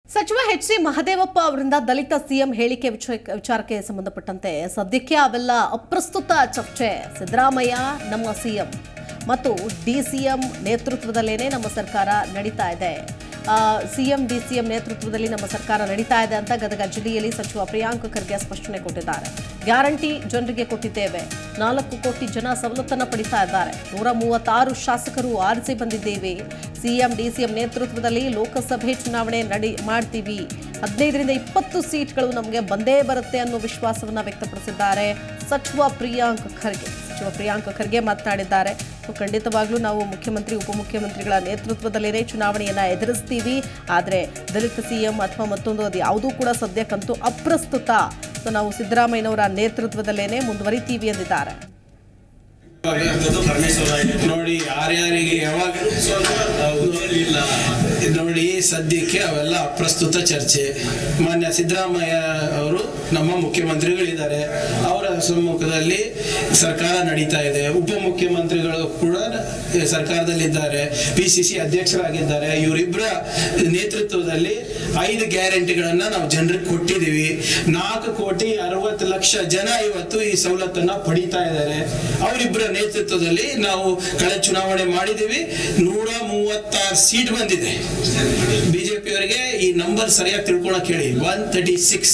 ಸಚಿವ H C Mahadevappa ಅವರಿಂದ ದಲಿತ CM ಹೇಳಿಕೆ ವಿಷಯ- ವಿಚಾರಕ್ಕೆ ಸಂಬಂಧಪಟ್ಟಂತೆ ಸದ್ಯಕ್ಕೆ ಅವೆಲ್ಲ ಅಪ್ರಸ್ತುತ ಚರ್ಚೆ ಸಿದ್ದರಾಮಯ್ಯ ನಮ್ಮ ಸಿಎಂ ಮತ್ತು ಡಿಸಿಎಂ ನೇತೃತ್ವದಲ್ಲೇನೆ ನಮ್ಮ ಸರ್ಕಾರ ನಡೀತಾ ಇದೆ ಸಿಎಂ ಡಿಸಿಎಂ ನೇತೃತ್ವದಲ್ಲಿ ನಮ್ಮ ಸರ್ಕಾರ ನಡೀತಾ ಇದೆ ಅಂತ ಗದಗ ಜಿಲ್ಲೆಯಲ್ಲಿ ಸಚಿವ ಪ್ರಿಯಾಂಕ್ ಖರ್ಗೆ ಸ್ಪಷ್ಟನೆ ಕೊಟ್ಟಿದ್ದಾರೆ ಗ್ಯಾರಂಟಿ ಜನರಿಗೆ ಕೊಟ್ಟಿದ್ದೇವೆ ನಾಲ್ಕು ಕೋಟಿ ಜನ ಸವಲತ್ತನ್ನು ಪಡಿತಾ ಇದ್ದಾರೆ ನೂರ ಮೂವತ್ತಾರು ಶಾಸಕರು ಆರಿಸಿ ಬಂದಿದ್ದೇವೆ ಸಿಎಂ ಡಿಸಿಎಂ ನೇತೃತ್ವದಲ್ಲಿ ಲೋಕಸಭೆ ಚುನಾವಣೆ ನಡಿ ಮಾಡ್ತೀವಿ ಹದಿನೈದರಿಂದ ಇಪ್ಪತ್ತು ಸೀಟ್ಗಳು ನಮಗೆ ಬಂದೇ ಬರುತ್ತೆ ಅನ್ನೋ ವಿಶ್ವಾಸವನ್ನ ವ್ಯಕ್ತಪಡಿಸಿದ್ದಾರೆ ಸಚಿವ ಪ್ರಿಯಾಂಕ್ ಖರ್ಗೆ ಸಚಿವ ಪ್ರಿಯಾಂಕ್ ಖರ್ಗೆ ಮಾತನಾಡಿದ್ದಾರೆ ಸೊ ಖಂಡಿತವಾಗ್ಲೂ ನಾವು ಮುಖ್ಯಮಂತ್ರಿ ಉಪಮುಖ್ಯಮಂತ್ರಿಗಳ ನೇತೃತ್ವದಲ್ಲಿನೇ ಚುನಾವಣೆಯನ್ನ ಎದುರಿಸ್ತೀವಿ ಆದರೆ ದಲಿತ ಸಿಎಂ ಅಥವಾ ಮತ್ತೊಂದು ಅದು ಯಾವುದೂ ಕೂಡ ಸದ್ಯಕ್ಕಂತೂ ಅಪ್ರಸ್ತುತ ಸೊ ನಾವು ಸಿದ್ದರಾಮಯ್ಯನವರ ನೇತೃತ್ವದಲ್ಲೇನೆ ಮುಂದುವರಿತೀವಿ ಎಂದಿದ್ದಾರೆ ನೋಡಿ ಯಾರ್ಯಾರಿಗೆ ಯಾವಾಗ ಇಲ್ಲ ನೋಡಿ ಸದ್ಯಕ್ಕೆ ಅವೆಲ್ಲ ಅಪ್ರಸ್ತುತ ಚರ್ಚೆ ಮಾನ್ಯ ಸಿದ್ದರಾಮಯ್ಯ ಅವರು ನಮ್ಮ ಮುಖ್ಯಮಂತ್ರಿಗಳಿದ್ದಾರೆ ಅವರ ಸಮ್ಮುಖದಲ್ಲಿ ಸರ್ಕಾರ ನಡೀತಾ ಇದೆ ಉಪಮುಖ್ಯಮಂತ್ರಿಗಳು ಕೂಡ ಸರ್ಕಾರದಲ್ಲಿದ್ದಾರೆ ಪಿ ಸಿ ಸಿ ಅಧ್ಯಕ್ಷರಾಗಿದ್ದಾರೆ ಇವರಿಬ್ಬರ ನೇತೃತ್ವದಲ್ಲಿ ಐದು ಗ್ಯಾರಂಟಿಗಳನ್ನ ನಾವು ಜನರಿಗೆ ಕೊಟ್ಟಿದ್ದೀವಿ ನಾಲ್ಕು ಕೋಟಿ ಅರವತ್ತು ಲಕ್ಷ ಜನ ಇವತ್ತು ಈ ಸವಲತ್ತನ್ನ ಪಡಿತಾ ಇದ್ದಾರೆ ಅವರಿಬ್ಬರ ನೇತೃತ್ವದಲ್ಲಿ ನಾವು ಕಳೆದ ಚುನಾವಣೆ ಮಾಡಿದ್ದೀವಿ ನೂರ ಮೂವತ್ತಾರು ಸೀಟ್ ಬಂದಿದೆ ಬಿಜೆಪಿಯವರಿಗೆ ಈ ನಂಬರ್ ಸರಿಯಾಗಿ ತಿಳ್ಕೊಳಕ್ ಹೇಳಿ ಒನ್ ತರ್ಟಿ ಸಿಕ್ಸ್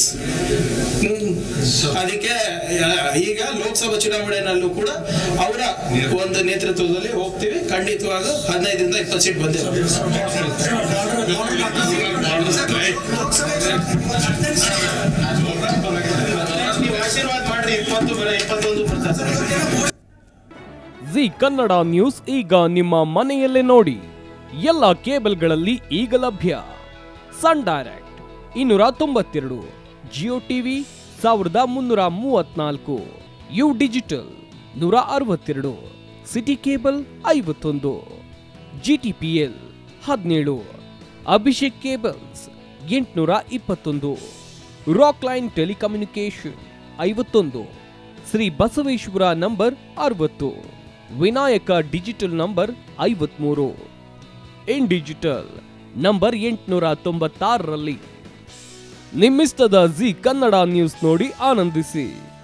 ಅದಕ್ಕೆ ಆ, ಈಗ ಲೋಕಸಭಾ ಚುನಾವಣೆನಲ್ಲೂ ಕೂಡ ಅವರ ಒಂದು ನೇತೃತ್ವದಲ್ಲಿ ಹೋಗ್ತೀವಿ ಖಂಡಿತವಾಗ ಹದಿನೈದರಿಂದ ಇಪ್ಪತ್ತು ಸೀಟ್ ಬಂದಿದೆ ನೀವು ಆಶೀರ್ವಾದ ಮಾಡ್ರಿ ಇಪ್ಪತ್ತು ಬರ ಇಪ್ಪತ್ತೊಂದು ಬರ್ತಾರೆ ಜಿ ಕನ್ನಡ ನ್ಯೂಸ್ ಈಗ ನಿಮ್ಮ ಮನೆಯಲ್ಲೇ ನೋಡಿ ಎಲ್ಲ ಕೇಬಲ್ಗಳಲ್ಲಿ ಈಗ ಲಭ್ಯ ಸನ್ ಡೈರೆಕ್ಟ್ ಇನ್ನೂರ ತೊಂಬತ್ತೆರಡು ಜಿಯೋ ಟಿವಿ ಸಾವಿರದ ಮುನ್ನೂರ ಮೂವತ್ನಾಲ್ಕು ಯು ಡಿಜಿಟಲ್ ನೂರ ಅರವತ್ತೆರಡು ಸಿಟಿ ಕೇಬಲ್ ಐವತ್ತೊಂದು ಜಿಟಿಪಿಎಲ್ ಹದಿನೇಳು ಅಭಿಷೇಕ್ ಕೇಬಲ್ಸ್ ಎಂಟುನೂರ ಇಪ್ಪತ್ತೊಂದು ರಾಕ್ ಲೈನ್ ಟೆಲಿಕಮ್ಯುನಿಕೇಶನ್ ಐವತ್ತೊಂದು ಶ್ರೀ ಬಸವೇಶ್ವರ ನಂಬರ್ ಅರವತ್ತು ವಿನಾಯಕ ಡಿಜಿಟಲ್ ನಂಬರ್ ಐವತ್ಮೂರು ಇನ್ ಡಿಜಿಟಲ್ ನಂಬರ್ ಎಂಟುನೂರ ತೊಂಬತ್ತಾರರಲ್ಲಿ ನಿಮ್ಮಿಸ್ತದ ಜಿ ಕನ್ನಡ ನ್ಯೂಸ್ ನೋಡಿ ಆನಂದಿಸಿ